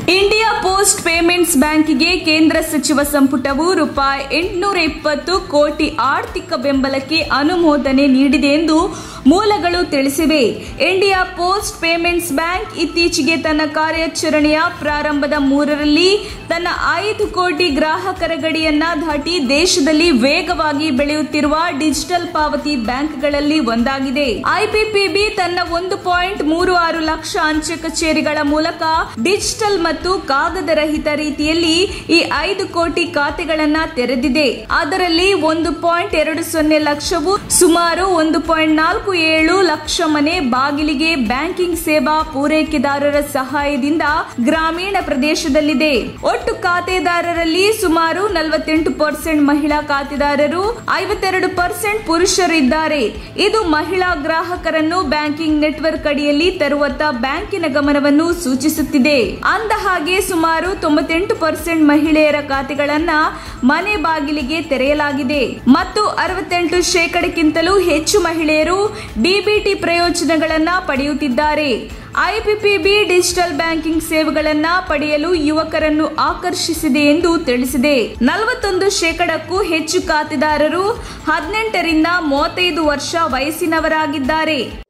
India post payments ಬ್ಯಾಂಕಿಗೆ ಕೇಂದ್ರ ಸಚಿವ ಸಂಪುಟವು ರೂಪಾಯಿ ಎಂಟುನೂರ ಇಪ್ಪತ್ತು ಕೋಟಿ ಆರ್ಥಿಕ ಬೆಂಬಲಕ್ಕೆ ಅನುಮೋದನೆ ನೀಡಿದೆ ಎಂದು ಮೂಲಗಳು ತಿಳಿಸಿವೆ ಇಂಡಿಯಾ ಪೋಸ್ಟ್ ಪೇಮೆಂಟ್ಸ್ ಬ್ಯಾಂಕ್ ಇತ್ತೀಚೆಗೆ ತನ್ನ ಕಾರ್ಯಾಚರಣೆಯ ಪ್ರಾರಂಭದ ಮೂರರಲ್ಲಿ ತನ್ನ ಐದು ಕೋಟಿ ಗ್ರಾಹಕರ ಗಡಿಯನ್ನ ದಾಟಿ ದೇಶದಲ್ಲಿ ವೇಗವಾಗಿ ಬೆಳೆಯುತ್ತಿರುವ ಡಿಜಿಟಲ್ ಪಾವತಿ ಬ್ಯಾಂಕ್ಗಳಲ್ಲಿ ಒಂದಾಗಿದೆ ಐಪಿಪಿಬಿ ತನ್ನ ಒಂದು ಪಾಯಿಂಟ್ ಮೂರು ಆರು ಲಕ್ಷ ಅಂಚೆ ಕಚೇರಿಗಳ ಮೂಲಕ ಡಿಜಿಟಲ್ ಮತ್ತು ಕಾಗದ ರಹಿತ ರೀತಿಯಲ್ಲಿ ಈ ಐದು ಕೋಟಿ ಖಾತೆಗಳನ್ನ ತೆರೆದಿದೆ ಅದರಲ್ಲಿ ಒಂದು ಪಾಯಿಂಟ್ ಎರಡು ಸೊನ್ನೆ ಲಕ್ಷವು ಸುಮಾರು ಒಂದು ಪಾಯಿಂಟ್ ನಾಲ್ಕು ಏಳು ಲಕ್ಷ ಮನೆ ಬಾಗಿಲಿಗೆ ಬ್ಯಾಂಕಿಂಗ್ ಸೇವಾ ಪೂರೈಕೆದಾರರ ಸಹಾಯದಿಂದ ಗ್ರಾಮೀಣ ಪ್ರದೇಶದಲ್ಲಿದೆ ಒಟ್ಟು ಖಾತೆದಾರರಲ್ಲಿ ಸುಮಾರು ನಲವತ್ತೆಂಟು ಪರ್ಸೆಂಟ್ ಮಹಿಳಾ ಖಾತೆದಾರರು ಐವತ್ತೆರಡು ಪರ್ಸೆಂಟ್ ಪುರುಷರಿದ್ದಾರೆ ಇದು ಮಹಿಳಾ ಗ್ರಾಹಕರನ್ನು ಬ್ಯಾಂಕಿಂಗ್ ನೆಟ್ವರ್ಕ್ ಅಡಿಯಲ್ಲಿ ತರುವತ್ತ ಬ್ಯಾಂಕಿನ ಗಮನವನ್ನು ಸೂಚಿಸುತ್ತಿದೆ ಅಂದ ಹಾಗೆ ಸುಮಾರು ತೊಂಬತ್ತೆಂಟು ಪರ್ಸೆಂಟ್ ಮಹಿಳೆಯರ ಖಾತೆಗಳನ್ನ ಮನೆ ಬಾಗಿಲಿಗೆ ತೆರೆಯಲಾಗಿದೆ ಮತ್ತು ಅರವತ್ತೆಂಟು ಶೇಕಡಕ್ಕಿಂತಲೂ ಹೆಚ್ಚು ಮಹಿಳೆಯರು ಡಿಬಿಟಿ ಪ್ರಯೋಜನಗಳನ್ನ ಪಡೆಯುತ್ತಿದ್ದಾರೆ ಐಪಿಪಿಬಿ ಡಿಜಿಟಲ್ ಬ್ಯಾಂಕಿಂಗ್ ಸೇವೆಗಳನ್ನ ಪಡೆಯಲು ಯುವಕರನ್ನು ಆಕರ್ಷಿಸಿದೆ ಎಂದು ತಿಳಿಸಿದೆ ನಲವತ್ತೊಂದು ಶೇಕಡಕ್ಕೂ ಹೆಚ್ಚು ಖಾತೆದಾರರು ಹದಿನೆಂಟರಿಂದ ಮೂವತ್ತೈದು ವರ್ಷ ವಯಸ್ಸಿನವರಾಗಿದ್ದಾರೆ